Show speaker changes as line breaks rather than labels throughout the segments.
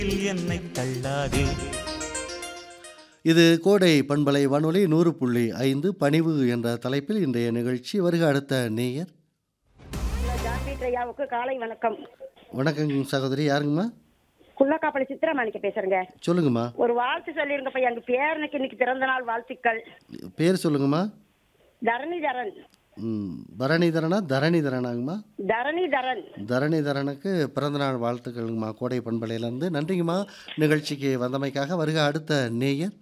என்னை தள்ளாதே
இது கோடை பண்பலை வானொலி நூறு புள்ளி ஐந்து பணிவு என்ற தலைப்பில் இன்றைய நிகழ்ச்சி வருக அடுத்த நேயர்
ஜான்பீட் ஐயாவுக்கு காலை வணக்கம்
வணக்கங்க சகோதரி யாருங்கம்மா
குள்ளக்காப்பளி சித்திரமாணிக்க பேசுறேங்க
சொல்லுங்கம்மா
ஒரு வாழ்த்து சொல்லிருங்க பையன் எங்க பேரனுக்கு இன்னைக்கு பிறந்த நாள் வாழ்த்துக்கள்
பேர் சொல்லுங்கம்மா
தரணிதரன்
ம், பரணிதரனா தரணிதரனாங்கம்மா
தரணிதரன்
தரணிதரனுக்கு பிறந்தநாள் வாழ்த்துக்கள்ங்கம்மா கோடை பண்பலையிலேருந்து நன்றிங்கம்மா நிகழ்ச்சிக்கு வந்தமைக்காக வருக அடுத்த நேயர்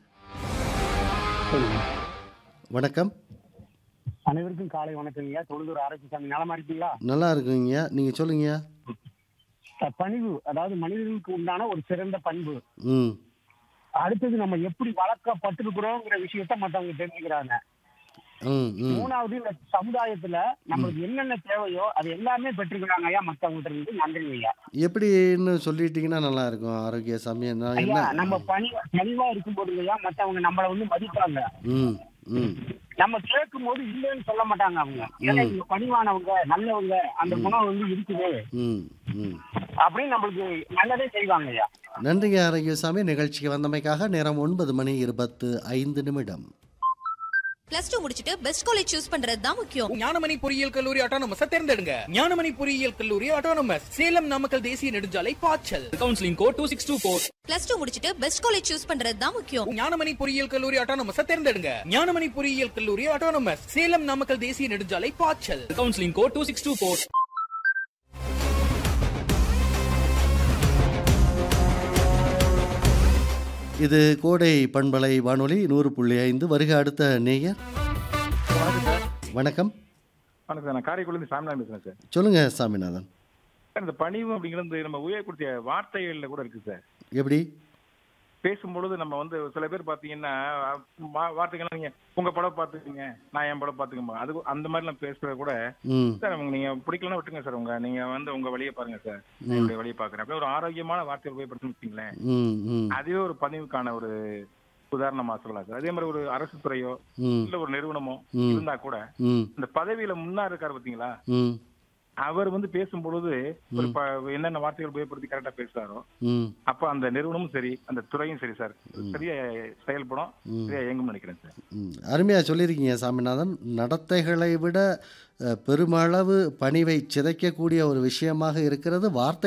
வணக்கம்
அனைவருக்கும் காலை வணக்கங்கய்யா தொழுதூர் ஆராய்ச்சி சாமி நலமா இருக்கீங்களா
நல்லா இருக்குங்கய்யா நீங்கள் சொல்லுங்கய்யா
அஹ் பணிவு அதாவது மனிதர்களுக்கு உண்டான ஒரு சிறந்த பண்பு
ம்
அடுத்தது நம்ம எப்படி வளர்க்கப்பட்டிருக்கிறோங்கிற விஷயத்த மத்தவங்க தெரிஞ்சுக்கிறாங்க
ம் ம்
மூணாவது இந்த சமுதாயத்துல நம்மளுக்கு என்னென்ன தேவையோ அது எல்லாமே பெற்றுக்கிறாங்க ஐயா மத்தவங்க இருந்து நன்றிங்க ஐயா
எப்படின்னு சொல்லிட்டீங்கன்னா நல்லா இருக்கும் ஆரோக்கிய சமயம் நான்
ஐயா
என்ன
நம்ம பணி பணிவா இருக்கும்போது ஐயா மத்தவங்க நம்மள வந்து மதிப்பாங்க
ம் ம்
நம்ம கேட்கும் போது இல்லைன்னு சொல்ல மாட்டாங்க அவங்க ஏன்னா இவங்க பணிவானவங்க நல்லவங்க அந்த குணம் வந்து இருக்குது
ம் ம்
அப்படின்னு நம்மளுக்கு நல்லதே செய்வாங்க ஐயா
நன்றிங்க ஆரோக்கியசாமி நிகழ்ச்சிக்கு வந்தமைக்காக நேரம் ஒன்பது மணி இருபத்து ஐந்து நிமிடம்
பிளஸ் டூ முடிச்சிட்டு பெஸ்ட் காலேஜ் சூஸ் பண்றது தான் முக்கியம்
ஞானமணி பொறியியல் கல்லூரி ஆட்டோனமஸ தேர்ந்தெடுங்க ஞானமணி பொறியியல் கல்லூரி ஆட்டோனமஸ் சேலம் நாமக்கல் தேசிய நெடுஞ்சாலை பாய்ச்சல் counselling code two six two four
plus two முடிச்சிட்டு பெஸ்ட் காலேஜ் சூஸ் பண்றது தான் முக்கியம்
ஞானமணி பொறியியல் கல்லூரி ஆட்டோனமஸ தேர்ந்தெடுங்க ஞானமணி பொறியியல் கல்லூரி ஆட்டோனமஸ் சேலம் நாமக்கல் தேசிய நெடுஞ்சாலை பாய்ச்சல் counselling code two six two four
இது கோடை பண்பலை வானொலி நூறு புள்ளி ஐந்து வருக அடுத்த நேயர் வணக்கம்
வணக்கம் சார் நான் காரைக்குடிலேருந்து சாமிநாதன் பேசுகிறேன் சார்
சொல்லுங்க சாமிநாதன்
சார் இந்த பணிவு அப்படிங்கிறது நம்ம உயர்கூடிய வார்த்தைகளில் கூட இருக்குது சார்
எப்படி
பேசும்பொழுது நம்ம வந்து சில பேர் பார்த்தீங்கன்னா வா- வார்த்தைகள்லாம் நீங்கள் உங்கள் படம் பார்த்துக்கங்க நான் என் படம் பார்த்துக்கமா அது அந்த மாதிரிலாம் பேசுறது கூட
ம்
சார் உங்க நீங்கள் பிடிக்கலன்னா விட்டுங்க சார் உங்க நீங்கள் வந்து உங்கள் வழியை பாருங்க சார் நான் என்னுடைய வழியை பார்க்குறேன் அப்படியே ஒரு ஆரோக்கியமான வார்த்தையை உபயோகப்படுத்தணும் வச்சுங்களேன்
ம் ம்
அதுவே ஒரு பணிவுக்கான ஒரு உதாரணமா சொல்லலாம் சார் அதே மாதிரி ஒரு அரசு துறையோ
ம்
இல்ல ஒரு நிறுவனமோ
ம்.
இருந்தா கூட
ம்
இந்த பதவியில முன்னா இருக்காரு பாத்தீங்களா
ம்
அவர் வந்து பேசும்பொழுது ஒரு ப- என்னென்ன வார்த்தைகள் உபயோகப்படுத்தி கரெக்டா பேசுறாரோ
ம்
அப்ப அந்த நிறுவனமும் சரி அந்த துறையும் சரி சார் சரியா செயல்படும் சரியா இயங்கும்னு நினைக்கிறேன் சார்
ம் அருமையாக சொல்லியிருக்கீங்க சாமிநாதன் நடத்தைகளை விட அஹ், பெருமளவு பணிவை சிதைக்கக்கூடிய ஒரு விஷயமாக இருக்கிறது வார்த்தை